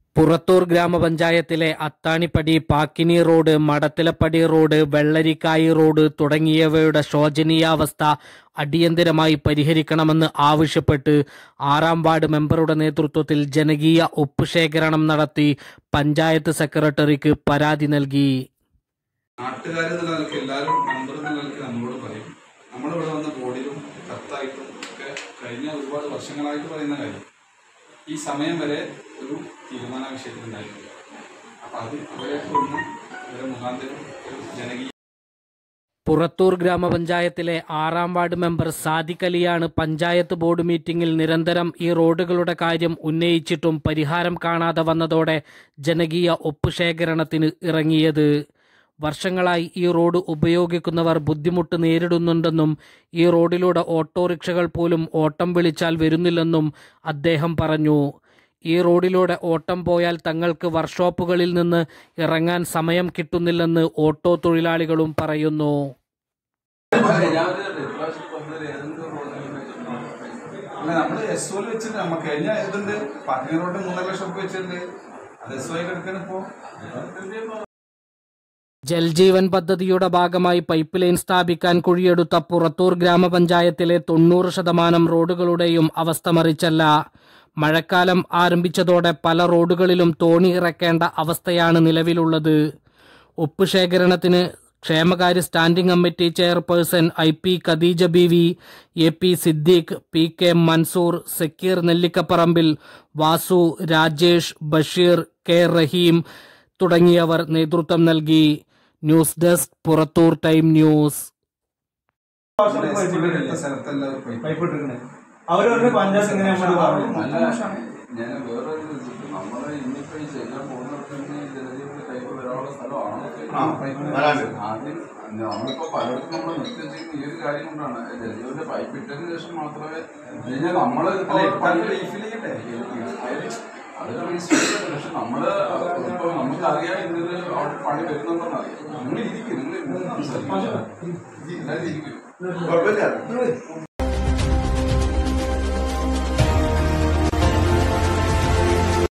പുറത്തൂർ ഗ്രാമപഞ്ചായത്തിലെ Athanippadi Pakkini road Madathilappadi road Vellarikkayi road തുടങ്ങിയവയുടെ ശോചനീയാവസ്ഥ അടിയന്തരമായി പരിഹരിക്കണമെന്ന് ആവശ്യപ്പെട്ട് ആറാം വാർഡ് മെമ്പറുടെ നേതൃത്വത്തിൽ ജനകീയ ഒപ്പുശേഖരണം നടത്തി പഞ്ചായത്ത് സെക്രട്ടറിക്ക് പരാതി നൽകി നാട്ടുകാർ എന്നുള്ള നിലയ്ക്ക് എല്ലാവരും മെമ്പർ എന്നുള്ള നിലയ്ക്ക് നമ്മളോട് പറയും നമ്മളിവിടെ വന്ന ബോർഡിലും കത്തായിട്ടും ഒക്കെ കഴിഞ്ഞ ഒരുപാട് വർഷങ്ങളായിട്ട് പറയുന്ന കാര്യം ഈ സമയം വരെ ഒരു തീരുമാന വിഷയത്തിലുണ്ടായിട്ടില്ല അപ്പം അത് അവരെയൊക്കെ ഒന്ന് ഇവരെ മുഖാന്തരം ഒരു ജനകീയ പുറത്തൂർ ഗ്രാമപഞ്ചായത്തിലെ ആറാം വാർഡ് മെമ്പർ സാദിഖ് അലിയാണ് പഞ്ചായത്ത് ബോർഡ് മീറ്റിംഗിൽ നിരന്തരം ഈ റോഡുകളുടെ കാര്യം ഉന്നയിച്ചിട്ടും പരിഹാരം കാണാതെ വന്നതോടെ ജനകീയ ഒപ്പുശേഖരണത്തിന് ഇറങ്ങിയത് വർഷങ്ങളായി ഈ റോഡ് ഉപയോഗിക്കുന്നവർ ബുദ്ധിമുട്ട് നേരിടുന്നുണ്ടെന്നും ഈ റോഡിലൂടെ ഓട്ടോറിക്ഷകൾ പോലും ഓട്ടം വിളിച്ചാൽ വരുന്നില്ലെന്നും അദ്ദേഹം പറഞ്ഞു ഈ റോഡിലൂടെ ഓട്ടം പോയാൽ തങ്ങൾക്ക് വർക്ക്ഷോപ്പുകളിൽ നിന്ന് ഇറങ്ങാൻ സമയം കിട്ടുന്നില്ലെന്ന് ഓട്ടോ തൊഴിലാളികളും പറയുന്നു അല്ല നമ്മൾ എസ് ഒയിൽ വെച്ചിട്ട് നമുക്ക് കഴിഞ്ഞ ഇതുണ്ട് പാർക്കിംഗ് റോഡ് മൂന്നര ലക്ഷം റുപ്യ വെച്ചിട്ടുണ്ട് അത് എസ് ഒയിൽ എടുക്കണം ഇപ്പോൾ ജൽജീവൻ പദ്ധതിയുടെ ഭാഗമായി പൈപ്പ് ലൈൻ സ്ഥാപിക്കാൻ കുഴിയെടുത്ത പുറത്തൂർ ഗ്രാമപഞ്ചായത്തിലെ തൊണ്ണൂറ് ശതമാനം റോഡുകളുടെയും അവസ്ഥ മറിച്ചല്ല മഴക്കാലം ആരംഭിച്ചതോടെ പല റോഡുകളിലും തോണി ഇറക്കേണ്ട അവസ്ഥയാണ് നിലവിലുള്ളത് ഉപ്പ് ശേഖരണത്തിന് ക്ഷേമകാര്യ standing committee chairperson I P Khadeeja Beevi A P Siddique P K Mansoor Sakkeer Nellikkaparambil Vasu Rajesh Basheer K Raheem തുടങ്ങിയവർ നേതൃത്വം നൽകി news desk Purathur time news എസ് ഒയിൽ എടുത്ത സ്ഥലത്തല്ല ഒരു പൈപ്പ് പൈപ്പ് ഇട്ടിട്ടുണ്ട് അവര് പറഞ്ഞ പഞ്ചായത്ത് എങ്ങനെ നമ്മൾ പറഞ്ഞു നല്ല മോശമാണ് ഞാൻ വേറെ നമ്മളെ ഇന്നിപ്പോ ഈ ചെയ്യാൻ പോകുന്നിടത്ത് ജലജീവന്റെ കൈപ്പ് വരാനുള്ള സ്ഥലമാണോ ആ, പൈപ്പ് ആദ്യം നമ്മളിപ്പോ പലയിടത്തും നമ്മൾ നിത്യം ചെയ്യുന്ന ഈ ഒരു കാര്യം കൊണ്ടാണ് ജലജീവന്റെ പൈപ്പ് ഇട്ടതിന് ശേഷം മാത്രമേ കഴിഞ്ഞാൽ നമ്മള് ഇപ്പോ അല്ല, പണി ഇപ്പൊ refill ചെയ്യണ്ടേ? അത് രജിസ്റ്റർ ചെയ്തിട്ടുണ്ട്. പക്ഷെ നമ്മള് ഇപ്പൊ നമുക്ക് അറിയാം ഇന്നത് അവിടെ പണി വരുന്നുണ്ടെന്ന് അറിയാം നിങ്ങൾ ഇരിക്കും നിങ്ങൾ സംസാരിക്കും എല്ലാവരും ഇരിക്കും